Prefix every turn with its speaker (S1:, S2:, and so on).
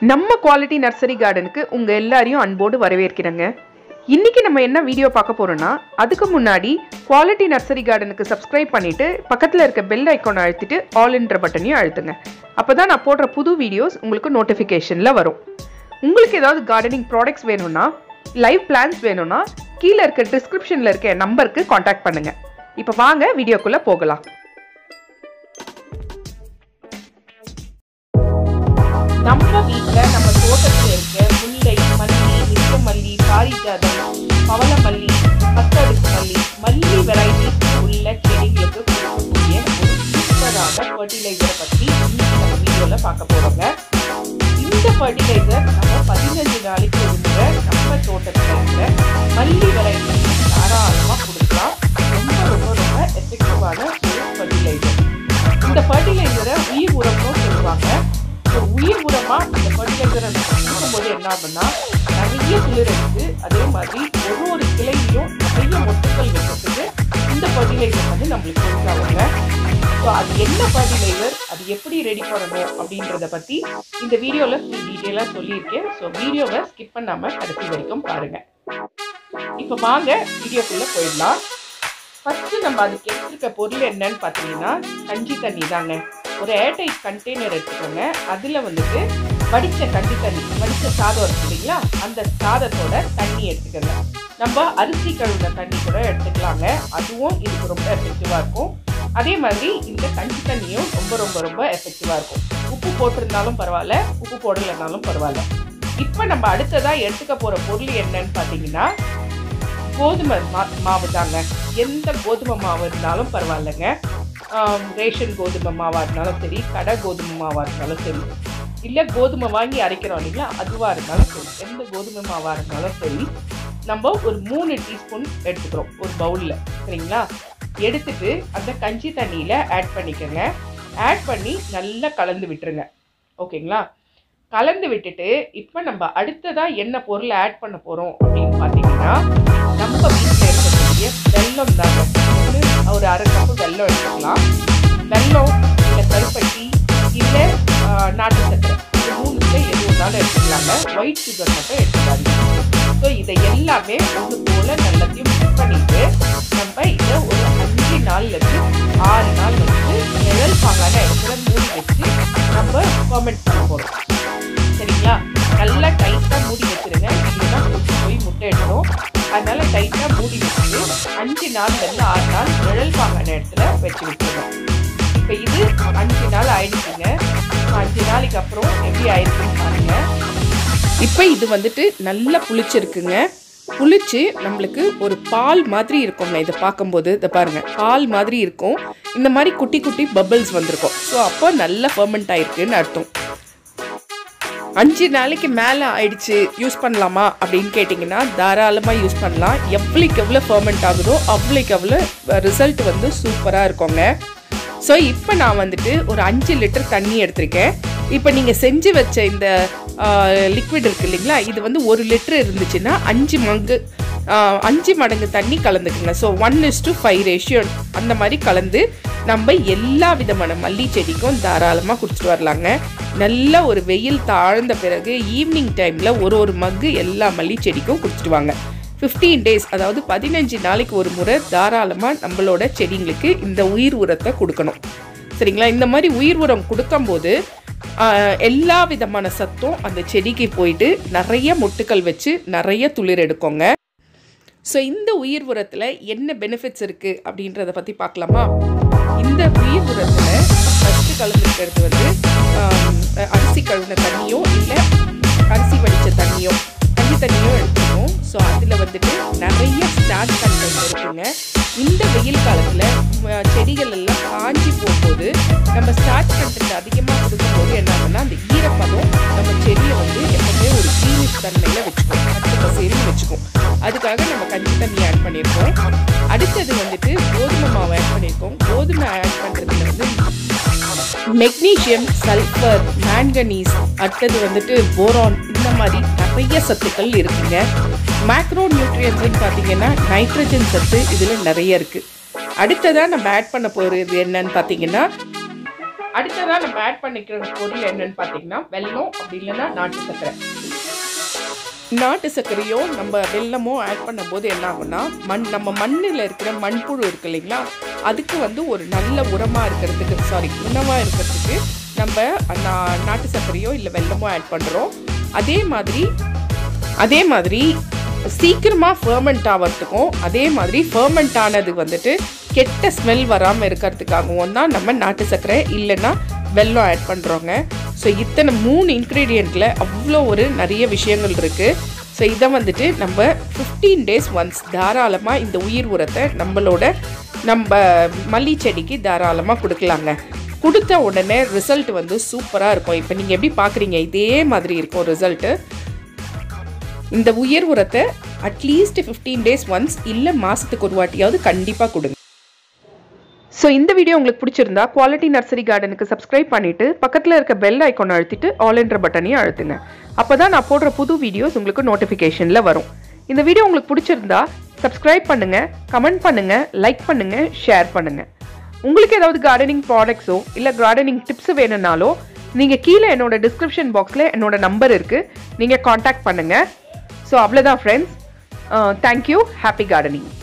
S1: நம்ம quality nursery கார்டனுக்கு உங்கள் எல்லாரையும் அன்போடு வரவேற்கிறேங்க இன்னைக்கு நம்ம என்ன வீடியோ பார்க்க போறோம்னா அதுக்கு முன்னாடி குவாலிட்டி நர்சரி கார்டனுக்கு சப்ஸ்கிரைப் பண்ணிட்டு பக்கத்தில் இருக்க பெல் ஐக்கானை அழுத்திட்டு ஆல் என்ற பட்டனையும் அழுத்துங்க அப்போ தான் நான் போடுற புது வீடியோஸ் உங்களுக்கு நோட்டிஃபிகேஷனில் வரும் உங்களுக்கு ஏதாவது கார்டனிங் ப்ராடக்ட்ஸ் வேணும்னா லைவ் பிளான்ஸ் வேணும்னா கீழே இருக்க டிஸ்கிரிப்ஷனில் இருக்க நம்பருக்கு காண்டாக்ட் பண்ணுங்க இப்போ வாங்க வீடியோக்குள்ளே போகலாம் நம்ம வீட்டில் நம்ம தோட்டத்தில் இருக்க முல்லை மல்லி நிச்சமல்லி பாரிஜாதம் பவளமல்லி பத்தடுக்கு மல்லி மல்லி வெரைட்டி உள்ள செடிகளுக்கு கொடுக்கக்கூடிய ஒரு சூப்பரான ஃபர்டிலைசரை பற்றி இன்னைக்கு நம்ம வீடியோவில் பார்க்க போகிறோங்க இந்த ஃபர்டிலைசர் நம்ம பதினஞ்சு நாளைக்கு ஒரு முறை நம்ம தோட்டத்தில் இருக்கிற மல்லி வெரைட்டி தாராளமாக கொடுக்கலாம் ரொம்ப ரொம்ப ரொம்ப எஃபெக்டிவான ஒரு ஃபர்டிலைசர் இந்த ஃபர்டிலைசரை உயிர் உரம்னு சொல்லுவாங்க ஒரு உயிர் உரமா இந்த ஃபர்டிலைசரை நம்ம கொடுக்கும்போது என்ன ஆகும்னா நிறைய துளிர் எடுத்து அதே மாதிரி ஒரு ஒரு கிளையிலும் நிறைய மொட்டுக்கள் வைக்கிறதுக்கு இந்த ஃபர்டிலைசர் வந்து நம்மளுக்கு கொடுக்குறாங்க ஸோ அது என்ன ஃபர்டிலைசர் அது எப்படி ரெடி பண்ணணும் அப்படின்றத பற்றி இந்த வீடியோவில் ஃபுல் டீட்டெயிலாக சொல்லியிருக்கேன் ஸோ வீடியோவை ஸ்கிப் பண்ணாமல் கடைசி வரைக்கும் பாருங்கள் இப்போ வாங்க வீடியோக்குள்ளே போயிடலாம் ஃபஸ்ட்டு நம்ம அதுக்கு எடுத்துருக்க பொருள் என்னன்னு பார்த்தீங்கன்னா கஞ்சி தண்ணி தாங்க ஒரு ஏர்டைட் கண்டெய்னர் எடுத்துக்கோங்க அதில் வந்துட்டு வடித்த கஞ்சி தண்ணி வடித்த சாதம் இருக்கு இல்லைங்களா அந்த சாதத்தோட தண்ணி எடுத்துக்கோங்க நம்ம அரிசி கழுவின தண்ணி கூட எடுத்துக்கலாங்க அதுவும் இதுக்கு ரொம்ப எஃபெக்டிவாக இருக்கும் அதே மாதிரி இந்த கஞ்சி தண்ணியும் ரொம்ப ரொம்ப ரொம்ப எஃபெக்டிவாக இருக்கும் உப்பு போட்டிருந்தாலும் பரவாயில்ல உப்பு போடலைனாலும் பரவாயில்ல இப்போ நம்ம அடுத்ததாக எடுத்துக்க போகிற பொருள் என்னன்னு பார்த்தீங்கன்னா கோதுமை மா மாவு தாங்க எந்த கோதுமை மாவு இருந்தாலும் பரவாயில்லைங்க ரேஷன் கோதுமை மாவாக இருந்தாலும் சரி கடை கோதுமை மாவாக இருந்தாலும் சரி இல்லை கோதுமை வாங்கி அரைக்கிறோம் இல்லைங்களா அதுவாக இருந்தாலும் சரி எந்த கோதுமை மாவாக இருந்தாலும் சரி நம்ம ஒரு மூணு டீஸ்பூன் எடுத்துக்கிறோம் ஒரு பவுலில் சரிங்களா எடுத்துட்டு அந்த கஞ்சி தண்ணியில் ஆட் பண்ணிக்கோங்க ஆட் பண்ணி நல்லா கலந்து விட்டுருங்க ஓகேங்களா கலந்து விட்டுட்டு இப்போ நம்ம அடுத்ததாக என்ன பொருளை ஆட் பண்ண போகிறோம் அப்படின்னு பார்த்தீங்கன்னா நம்ம வீட்டில் இருக்கக்கூடிய வெல்லம் தாங்க ஒரு அரை கப்பு வெல்லம் எடுத்துக்கலாம் வெல்லம் இல்லை கருப்பட்டி இல்லை நாட்டு சக்கரை இது மூணுல எது ஒன்றாலும் எடுத்துக்கலாங்க ஒயிட் சுகர் மட்டும் எடுத்துக்காதீங்க ஸோ இதை எல்லாமே ஒன்று போல் நல்லத்தையும் மிக்ஸ் பண்ணிட்டு நம்ம இதை ஒரு அஞ்சு நாள்லேருந்து ஆறு நாள் வந்து நிழல் பாங்கான இடத்துல மூடி வச்சு நம்ம ஃபர்மெண்ட் பண்ண போகிறோம் சரிங்களா நல்லா டைட்டாக மூடி வச்சுருங்க இல்லைன்னா கொச்சு போய் முட்டை எடுக்கணும் அதனால டைட்டாக மூடி வச்சுட்டு அஞ்சு நாள்லேருந்து ஆறு நாள் நிழல் பாங்கான இடத்துல வச்சு விட்டுருங்க இப்போ இது அஞ்சு நாள் ஆயிடுச்சுங்க அஞ்சு நாளைக்கு அப்புறம் எப்படி ஆயிடுச்சுன்னு பாருங்க இப்போ இது வந்துட்டு நல்லா புளிச்சிருக்குங்க புளிச்சு நம்மளுக்கு ஒரு பால் மாதிரி இருக்குங்க இதை பார்க்கும்போது இதை பாருங்க பால் மாதிரி இருக்கும் இந்த மாதிரி குட்டி குட்டி பபிள்ஸ் வந்திருக்கும் ஸோ அப்போ நல்லா ஃபர்மெண்ட் ஆயிருக்குன்னு அர்த்தம் அஞ்சு நாளைக்கு மேலே ஆயிடுச்சு யூஸ் பண்ணலாமா அப்படின்னு கேட்டிங்கன்னா தாராளமாக யூஸ் பண்ணலாம் எவ்வளோக்கு எவ்வளோ ஃபர்மெண்ட் ஆகுதோ அவ்வளோக்கு எவ்வளோ ரிசல்ட் வந்து சூப்பராக இருக்குங்க ஸோ இப்போ நான் வந்துட்டு ஒரு அஞ்சு லிட்டர் தண்ணி எடுத்திருக்கேன் இப்போ நீங்கள் செஞ்சு வச்ச இந்த லிக்விட் இருக்கு இல்லைங்களா இது வந்து ஒரு லிட்டர் இருந்துச்சுன்னா அஞ்சு மங்கு அஞ்சு மடங்கு தண்ணி கலந்துக்குங்க so one is to five ratio அந்த மாதிரி கலந்து நம்ம எல்லா விதமான மல்லி செடிக்கும் தாராளமாக குடிச்சிட்டு வரலாங்க நல்ல ஒரு வெயில் தாழ்ந்த பிறகு ஈவினிங் டைமில் ஒரு ஒரு மக்கு எல்லா மல்லி செடிக்கும் குடிச்சிட்டு வாங்க ஃபிஃப்டீன் டேஸ் அதாவது பதினஞ்சு நாளைக்கு ஒரு முறை தாராளமாக நம்மளோட செடிங்களுக்கு இந்த உயிர் உரத்தை கொடுக்கணும் சரிங்களா இந்த மாதிரி உயிர் உரம் கொடுக்கும்போது எல்லா விதமான சத்தும் அந்த செடிக்கு போயிட்டு நிறைய மொட்டுக்கள் வச்சு நிறைய துளிர் எடுக்குங்க ஸோ இந்த உயிர் உரத்தில் என்ன பெனிஃபிட்ஸ் இருக்குது அப்படின்றத பற்றி பார்க்கலாமா இந்த உயிர் உரத்தில் ஃபஸ்ட்டு கலந்துருக்கிறது வந்து அரிசி கழுவின தண்ணியோ இல்லை அரிசி வடித்த தண்ணியோ தண்ணி தண்ணியோ எடுத்துக்கணும் ஸோ அதில் வந்துட்டு நிறைய ஸ்டார்ச் கண்டென்ட் இருக்குங்க இந்த வெயில் காலத்தில் செடிகள் எல்லாம் காஞ்சி போகும்போது நம்ம ஸ்டார்ச் கண்டென்ட் அதிகமாக கொடுக்கும்போது என்ன ஆகும்னா அந்த ஈரப்பதம் நம்ம செடியை வந்து எப்பவுமே ஒரு க்ரீனிஷ் தன்மையில் வச்சுக்கோம் பச்சை பசேரின்னு வச்சுக்கோம் அதுக்காக நம்ம கஞ்சி தண்ணி ஆட் பண்ணியிருக்கோம் அடுத்தது வந்துட்டு கோதுமை மாவு ஆட் பண்ணியிருக்கோம் கோதுமை ஆட் பண்ணுறதுல வந்து மெக்னீஷியம் சல்ஃபர் மேங்கனீஸ் அடுத்தது வந்துட்டு போரான் இந்த மாதிரி நிறைய சத்துக்கள் இருக்குங்க மேக்ரோ நியூட்ரியன்ஸ்னு பார்த்தீங்கன்னா நைட்ரஜன் சத்து இதில் நிறைய இருக்குது அடுத்ததாக நம்ம ஆட் பண்ண போகிறது என்னன்னு பார்த்தீங்கன்னா அடுத்ததா நம்ம ஆட் பண்ணிக்கிற பொருள் என்னன்னு பார்த்தீங்கன்னா வெல்லம் அப்படி இல்லைன்னா நாட்டு சர்க்கரை நாட்டு சர்க்கரையோ நம்ம வெல்லமோ ஆட் பண்ணும்போது என்ன ஆகும்னா மண் நம்ம மண்ணில் இருக்கிற மண்புழு இருக்கு இல்லைங்களா அதுக்கு வந்து ஒரு நல்ல உரமாக இருக்கிறதுக்கு சாரி உணவாக இருக்கிறதுக்கு நம்ம நா- நாட்டு சர்க்கரையோ இல்லை வெல்லமோ ஆட் பண்ணுறோம் அதே மாதிரி அதே மாதிரி சீக்கிரமாக ஃபர்மெண்ட் ஆகிறதுக்கும் அதே மாதிரி ஃபர்மெண்ட் ஆனது வந்துட்டு கெட்ட ஸ்மெல் வராமல் இருக்கிறதுக்காகவும் தான் நம்ம நாட்டு சர்க்கரை இல்லைன்னா வெல்லம் ஆட் பண்ணுறோங்க ஸோ இத்தனை மூணு இன்க்ரீடியண்ட்டில் அவ்வளோ ஒரு நிறைய விஷயங்கள் இருக்குது ஸோ இதை வந்துட்டு நம்ம ஃபிஃப்டீன் டேஸ் ஒன்ஸ் தாராளமாக இந்த உயிர் உரத்தை நம்மளோட நம்ம மல்லி செடிக்கு தாராளமாக கொடுக்கலாங்க கொடுத்த உடனே ரிசல்ட் வந்து சூப்பராக இருக்கும் இப்போ நீங்கள் எப்படி பார்க்குறீங்க இதே மாதிரி இருக்கும் ரிசல்ட்டு இந்த உயர் உரத்தை அட்லீஸ்ட் ஃபிஃப்டீன் டேஸ் ஒன்ஸ் இல்லை மாதத்துக்கு ஒரு வாட்டியாவது கண்டிப்பாக கொடுங்க ஸோ இந்த வீடியோ உங்களுக்கு பிடிச்சிருந்தா குவாலிட்டி நர்சரி கார்டனுக்கு சப்ஸ்கிரைப் பண்ணிட்டு பக்கத்தில் இருக்க பெல் ஐக்கான் அழுத்திட்டு ஆல் என்ற பட்டனையும் அழுத்துங்க அப்போ தான் நான் போடுற புது வீடியோஸ் உங்களுக்கு நோட்டிஃபிகேஷனில் வரும் இந்த வீடியோ உங்களுக்கு பிடிச்சிருந்தா சப்ஸ்கிரைப் பண்ணுங்க கமெண்ட் பண்ணுங்க லைக் பண்ணுங்க ஷேர் பண்ணுங்க உங்களுக்கு ஏதாவது கார்டனிங் ப்ராடக்ட்ஸோ இல்லை கார்டனிங் டிப்ஸ் வேணும்னாலோ நீங்கள் கீழே என்னோட டிஸ்கிரிப்ஷன் பாக்ஸில் என்னோட நம்பர் இருக்குது நீங்கள் காண்டாக்ட் பண்ணுங்கள் ஸோ அவ்வளோதான் ஃப்ரெண்ட்ஸ் தேங்க்யூ ஹாப்பி கார்டனிங்